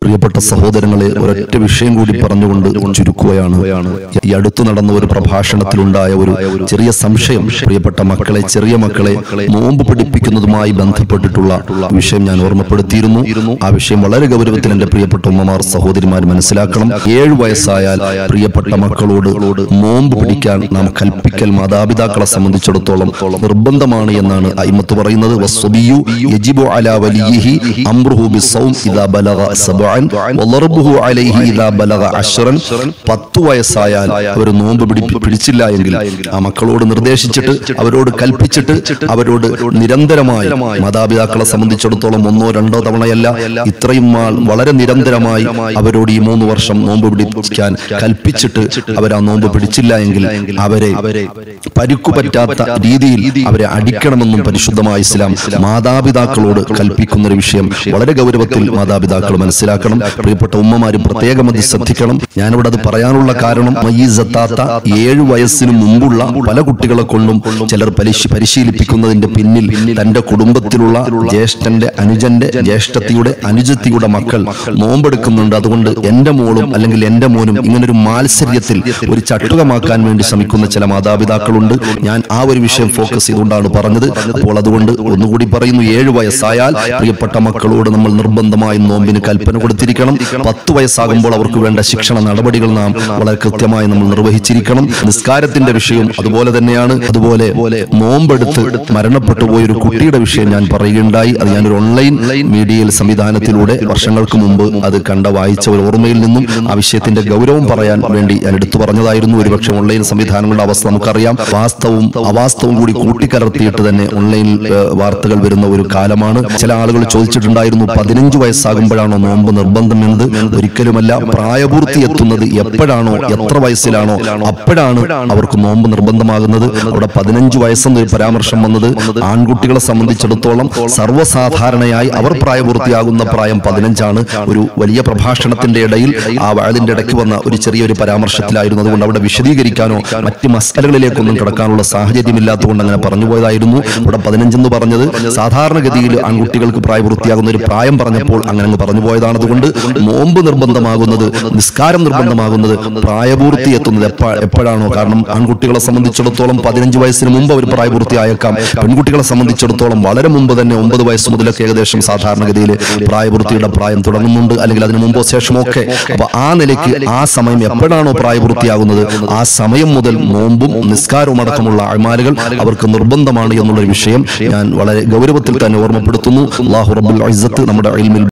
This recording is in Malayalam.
പ്രിയപ്പെട്ട സഹോദരങ്ങളെ ഒരൊറ്റ വിഷയം കൂടി പറഞ്ഞുകൊണ്ട് ചുരുക്കുകയാണ് ഈ അടുത്തു നടന്ന ഒരു പ്രഭാഷണത്തിലുണ്ടായ ഒരു ചെറിയ സംശയം പ്രിയപ്പെട്ട മക്കളെ ചെറിയ മക്കളെ നോമ്പ് പിടിപ്പിക്കുന്നതുമായി ബന്ധപ്പെട്ടിട്ടുള്ള വിഷയം ഞാൻ ഓർമ്മപ്പെടുത്തിയിരുന്നു ആ വിഷയം വളരെ ഗൗരവത്തിൽ എന്റെ പ്രിയപ്പെട്ട ഉമ്മമാർ സഹോദരിമാർ മനസ്സിലാക്കണം ഏഴു വയസ്സായാൽ പ്രിയപ്പെട്ട മക്കളോട് നോമ്പ് പിടിക്കാൻ നാം കൽപ്പിക്കൽ മാതാപിതാക്കളെ സംബന്ധിച്ചിടത്തോളം നിർബന്ധമാണ് എന്നാണ് അയിമത്ത് പറയുന്നത് വസ്സുബിയു യജിബു അലാ വലിയിഹി അംറുഹു ബിസ്സൗം ഇദാ ബലഗ സബ്അൻ വളർബുഹു അലൈഹി ഇദാ ബലഗ അശ്റൻ പത്തു വയസ്സായാൽ അവർ നോമ്പ് പിടിപ്പി പിടിച്ചില്ല എങ്കിൽ ആ മക്കളോട് നിർദ്ദേശിച്ചിട്ട് അവരോട് കൽപ്പിച്ചിട്ട് അവരോട് നിരന്തരമായി മാതാപിതാക്കളെ സംബന്ധിച്ചിടത്തോളം ഒന്നോ രണ്ടോ തവണയല്ല ഇത്രയും നാൾ വളരെ നിരന്തരമായി അവരോട് ഈ മൂന്ന് വർഷം നോമ്പ് പിടിക്കാൻ കൽപ്പിച്ചിട്ട് അവർ ആ നോമ്പ് പിടിച്ചില്ല എങ്കിൽ അവരെ പരുക്കു പറ്റാത്ത രീതിയിൽ അവരെ അടിക്കണമെന്നും പരിശുദ്ധമായ ഇസ്ലാം മാതാപിതാക്കളോട് കൽപ്പിക്കുന്ന ഒരു വിഷയം വളരെ ഗൗരവത്തിൽ മാതാപിതാക്കൾ മനസ്സിലാക്കണം പ്രിയപ്പെട്ട ഉമ്മമാരും പ്രത്യേകം അത് ശ്രദ്ധിക്കണം ഞാനിവിടെ അത് പറയാനുള്ള കാരണം മയ്യീസത്താത്ത ഏഴു വയസ്സിന് മുമ്പുള്ള പല കുട്ടികളെ കൊണ്ടും ചിലർ പരിശീ പരിശീലിപ്പിക്കുന്നതിന്റെ പിന്നിൽ തന്റെ കുടുംബത്തിലുള്ള ജ്യേഷ്ഠന്റെ അനുജന്റെ ജ്യേഷ്ഠത്തിയുടെ അനുജത്തിയുടെ മക്കൾ നോമ്പെടുക്കുന്നുണ്ട് അതുകൊണ്ട് എന്റെ മോളും അല്ലെങ്കിൽ എന്റെ മോനും ഇങ്ങനൊരു മാത്സര്യത്തിൽ ഒരു ചട്ടുകമാക്കാൻ വേണ്ടി ശ്രമിക്കുന്ന ചില മാതാപിതാക്കളുണ്ട് ഞാൻ ആ ഒരു വിഷയം ഫോക്കസ് ചെയ്തുകൊണ്ടാണ് പറഞ്ഞത് അപ്പോൾ അതുകൊണ്ട് ഒന്നുകൂടി പറയുന്നു ഏഴു വയസ്സായാൽ പ്രിയപ്പെട്ട മക്കളോട് നമ്മൾ നിർബന്ധമായും നോമ്പിന് കൽപ്പന കൊടുത്തിരിക്കണം പത്ത് വയസ്സാകുമ്പോൾ അവർക്ക് വേണ്ട ശിക്ഷണ നടപടികൾ നാം വളരെ കൃത്യമായി നമ്മൾ നിർവഹിച്ചിരിക്കണം നിസ്കാരത്തിന്റെ വിഷയം അതുപോലെ തന്നെയാണ് അതുപോലെ നോമ്പെടുത്ത് മരണപ്പെട്ടു പോയ ഒരു കുട്ടിയുടെ വിഷയം ഞാൻ പറയുകയുണ്ടായി അത് ഞാനൊരു ഓൺലൈൻ മീഡിയയിൽ സംവിധാനത്തിലൂടെ വർഷങ്ങൾക്ക് മുമ്പ് അത് കണ്ട വായിച്ച ഒരു ഓർമ്മയിൽ നിന്നും ആ വിഷയത്തിന്റെ ഗൗരവം പറയാൻ വേണ്ടി ഞാൻ എടുത്തു പറഞ്ഞതായിരുന്നു ഒരുപക്ഷെ ഓൺലൈൻ സംവിധാനങ്ങളുടെ അവസ്ഥ നമുക്കറിയാം വാസ്തവവും അവാസ്തവവും കൂടി കൂട്ടിക്കലർത്തിയിട്ട് തന്നെ ഓൺലൈൻ വാർത്തകൾ വരുന്ന ഒരു കാലമാണ് ചില ആളുകൾ ചോദിച്ചിട്ടുണ്ടായിരുന്നു പതിനഞ്ച് വയസ്സാകുമ്പോഴാണോ നോമ്പ് നിർബന്ധം എന്നത് ഒരിക്കലുമല്ല പ്രായപൂർത്തി എത്തുന്നത് എപ്പോഴാണോ എത്ര വയസ്സിലാണോ അപ്പോഴാണ് അവർക്ക് നോമ്പ് നിർബന്ധമാകുന്നത് അവിടെ പതിനഞ്ച് വയസ്സെന്നൊരു പരാമർശം വന്നത് ആൺകുട്ടികളെ സംബന്ധിച്ചിടത്തോളം സർവ്വസാധാരണയായി അവർ പ്രായപൂർത്തിയാകുന്ന പ്രായം പതിനഞ്ചാണ് ഒരു വലിയ പ്രഭാഷണത്തിന്റെ ഇടയിൽ ആ വാഴതിന്റെ ഇടയ്ക്ക് വന്ന ഒരു ചെറിയൊരു പരാമർശത്തിലായിരുന്നു അതുകൊണ്ട് അവിടെ വിശദീകരിക്കാനോ മറ്റ് മസ്കലകളിലേക്കൊന്നും കിടക്കാനുള്ള സാഹചര്യമില്ലാത്തതുകൊണ്ട് അങ്ങനെ പറഞ്ഞു പോയതായിരുന്നു ഇവിടെ പതിനഞ്ചെന്ന് പറഞ്ഞത് സാധാരണഗതിയിൽ ആൺകുട്ടികൾക്ക് പ്രായപൂർത്തിയാകുന്ന ഒരു പ്രായം പറഞ്ഞപ്പോൾ അങ്ങനെ അങ്ങ് പറഞ്ഞു പോയതാണ് അതുകൊണ്ട് നോമ്പ് നിർബന്ധമാകുന്നത് നിസ്കാരം നിർബന്ധമാകുന്നത് പ്രായപൂർത്തി എത്തുന്നത് എപ്പ എപ്പോഴാണോ കാരണം ആൺകുട്ടികളെ സംബന്ധിച്ചിടത്തോളം പതിനഞ്ച് വയസ്സിന് മുമ്പ് അവർ പ്രായപൂർത്തിയായേക്കാം പെൺകുട്ടികളെ സംബന്ധിച്ചിടത്തോളം വളരെ മുമ്പ് തന്നെ ഒമ്പത് വയസ്സ് മുതലൊക്കെ ഏകദേശം സാധാരണഗതിയിൽ പ്രായപൂർത്തിയുടെ പ്രായം തുടങ്ങുന്നുണ്ട് അല്ലെങ്കിൽ അതിന് മുമ്പോ ശേഷമോ ഒക്കെ അപ്പൊ ആ നിലയ്ക്ക് ആ സമയം എപ്പോഴാണോ പ്രായപൂർത്തിയാകുന്നത് ആ സമയം മുതൽ നോമ്പും നിസ്കാരവും അടക്കമുള്ള അഴിമാലുകൾ അവർക്ക് നിർബന്ധമാണ് എന്നുള്ളൊരു വിഷയം ഞാൻ വളരെ ഗൗരവത്തിൽ തന്നെ ഓർമ്മപ്പെടുത്തുന്നു അള്ളാഹു റബ്ബുൽ ഇസ്സത്ത് നമ്മുടെ ഇൽമിൽ